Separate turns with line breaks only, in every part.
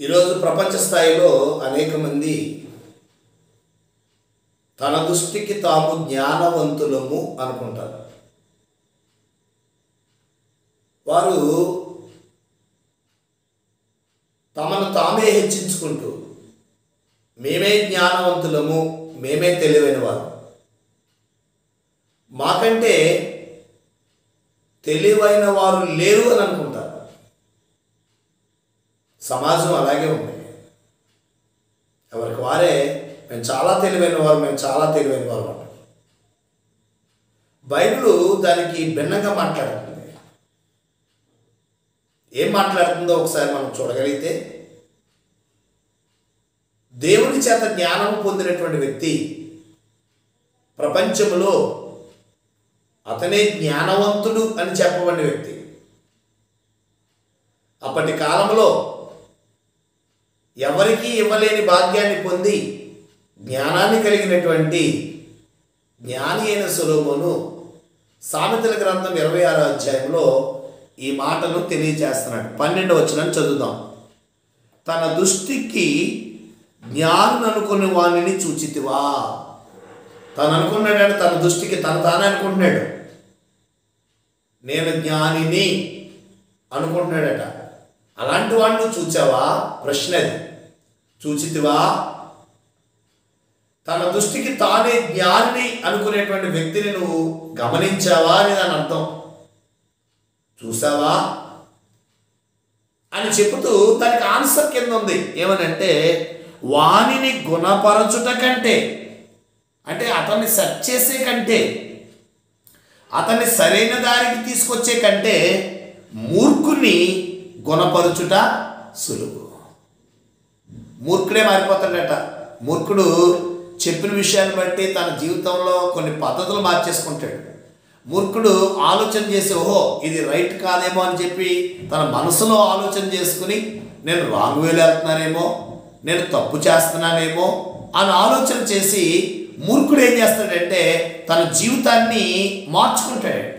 ఈరోజు ప్రపంచ స్థాయిలో అనేక మంది తన దృష్టికి తాము జ్ఞానవంతులము అనుకుంటారు వారు తమను తామే హెచ్చించుకుంటూ మేమే జ్ఞానవంతులము మేమే తెలివైన వారు మాకంటే తెలివైన వారు లేరు అని అనుకుంటారు సమాజం అలాగే ఉంది ఎవరికి వారే మేము చాలా తెలివైన వారు మేము చాలా తెలివైన వారు అంటారు బైబిల్ దానికి భిన్నంగా మాట్లాడుతుంది ఏం మాట్లాడుతుందో ఒకసారి మనం చూడగలిగితే దేవుని చేత జ్ఞానం పొందినటువంటి వ్యక్తి ప్రపంచంలో అతనే జ్ఞానవంతుడు అని చెప్పబడిన వ్యక్తి అప్పటి కాలంలో ఎవరికీ ఇవ్వలేని భాగ్యాన్ని పొంది జ్ఞానాన్ని కలిగినటువంటి జ్ఞాని అయిన సులోమును సామెతల గ్రంథం ఇరవై ఆరో అధ్యాయంలో ఈ మాటను తెలియజేస్తున్నాడు పన్నెండు వచ్చిన చదువుదాం తన దృష్టికి జ్ఞానం అనుకునే వాణిని చూచితివా తను అనుకున్నాడు తన దృష్టికి తను తానే అనుకుంటున్నాడు నేను జ్ఞానిని అనుకుంటున్నాడట అలాంటి వాడిని చూచావా ప్రశ్న అది చూచితివా తన దృష్టికి తానే జ్ఞానిని అనుకునేటువంటి వ్యక్తిని నువ్వు గమనించావా అని దాని అర్థం చూసావా అని చెబుతూ దానికి ఆన్సర్ కింద ఉంది ఏమనంటే వాణిని గుణపరచుట కంటే అంటే అతన్ని సెర్చ్ చేసే కంటే అతన్ని సరైన దారికి తీసుకొచ్చే కంటే మూర్ఖుని గుణపరుచుట సులువు మూర్ఖుడే మారిపోతాడట మూర్ఖుడు చెప్పిన విషయాన్ని బట్టి తన జీవితంలో కొన్ని పద్ధతులు మార్చేసుకుంటాడు మూర్ఖుడు ఆలోచన చేసి ఓహో ఇది రైట్ కాదేమో అని చెప్పి తన మనసులో ఆలోచన చేసుకుని నేను రాంగ్ వేలు వెళ్తున్నానేమో నేను తప్పు చేస్తున్నానేమో అని ఆలోచన చేసి మూర్ఖుడు ఏం చేస్తాడంటే తన జీవితాన్ని మార్చుకుంటాడండి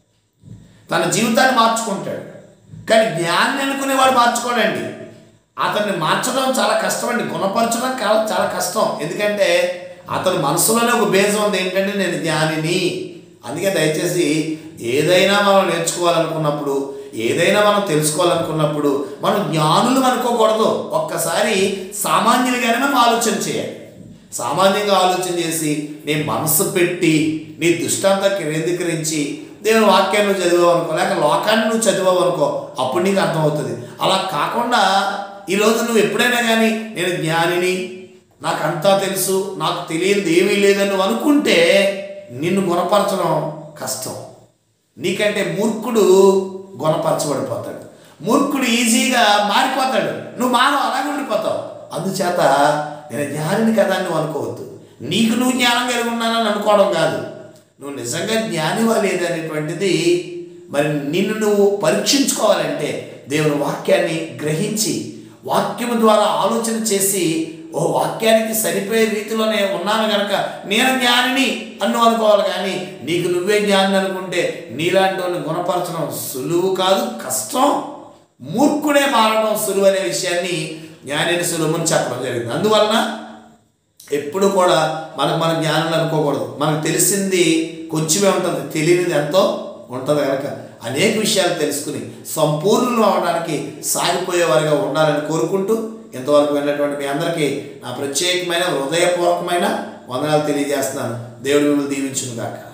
తన జీవితాన్ని మార్చుకుంటాడు కానీ జ్ఞాన్ని అనుకునేవాడు మార్చుకోడండి అతన్ని మార్చడం చాలా కష్టం అండి గుణపరచడం కా- చాలా కష్టం ఎందుకంటే అతని మనసులోనే ఒక బేజం ఉంది ఏంటంటే నేను జ్ఞానిని అందుకే దయచేసి ఏదైనా మనం నేర్చుకోవాలనుకున్నప్పుడు ఏదైనా మనం తెలుసుకోవాలనుకున్నప్పుడు మనం జ్ఞానులు అనుకోకూడదు ఒక్కసారి సామాన్యులుగానే మనం ఆలోచన చేయాలి సామాన్యంగా ఆలోచన చేసి నీ మనస్సు పెట్టి నీ దృష్టాంతా కేంద్రీకరించి దేవుని వాక్యాన్ని నువ్వు చదివావు అనుకో లేక లోకాన్ని నువ్వు చదివావు అనుకో అప్పుడు నీకు అర్థమవుతుంది అలా కాకుండా ఈరోజు నువ్వు ఎప్పుడైనా కానీ నేను జ్ఞానిని నాకు అంతా తెలుసు నాకు తెలియదు ఏమీ లేదని నువ్వు అనుకుంటే నిన్ను గుణపరచడం కష్టం నీకంటే మూర్ఖుడు గుణపరచబడిపోతాడు మూర్ఖుడు ఈజీగా మారిపోతాడు నువ్వు మానవ అలాగే ఉండిపోతావు అందుచేత నేను జ్ఞానిని కదా అని నువ్వు అనుకోవద్దు నీకు నువ్వు జ్ఞానం కలిగి ఉన్నానని అనుకోవడం కాదు నువ్వు నిజంగా జ్ఞానివా లేదనేటువంటిది మరి నిన్ను నువ్వు పరీక్షించుకోవాలంటే దేవుని వాక్యాన్ని గ్రహించి వాక్యము ద్వారా ఆలోచన చేసి ఓ వాక్యానికి సరిపోయే రీతిలోనే ఉన్నాను కనుక నేను జ్ఞానిని అన్ను అనుకోవాలి కానీ నీకు నువ్వే జ్ఞాని అనుకుంటే నీలాంటి వాళ్ళని గుణపరచడం సులువు కాదు కష్టం మూర్ఖుడే మారడం సులువు అనే విషయాన్ని జ్ఞానిని సులువుని చెప్పడం జరిగింది అందువలన ఎప్పుడు కూడా మనకు మన జ్ఞానం అనుకోకూడదు మనకు తెలిసింది కొంచెమే ఉంటుంది తెలియనిది ఎంతో ఉంటుంది కనుక అనేక విషయాలు తెలుసుకుని సంపూర్ణులు అవడానికి సాగిపోయేవారిగా ఉండాలని కోరుకుంటూ ఇంతవరకు వెళ్ళినటువంటి మీ అందరికీ నా ప్రత్యేకమైన హృదయపూర్వకమైన వందనాలు తెలియజేస్తున్నాను దేవుడు మిమ్మల్ని దీవించును గాక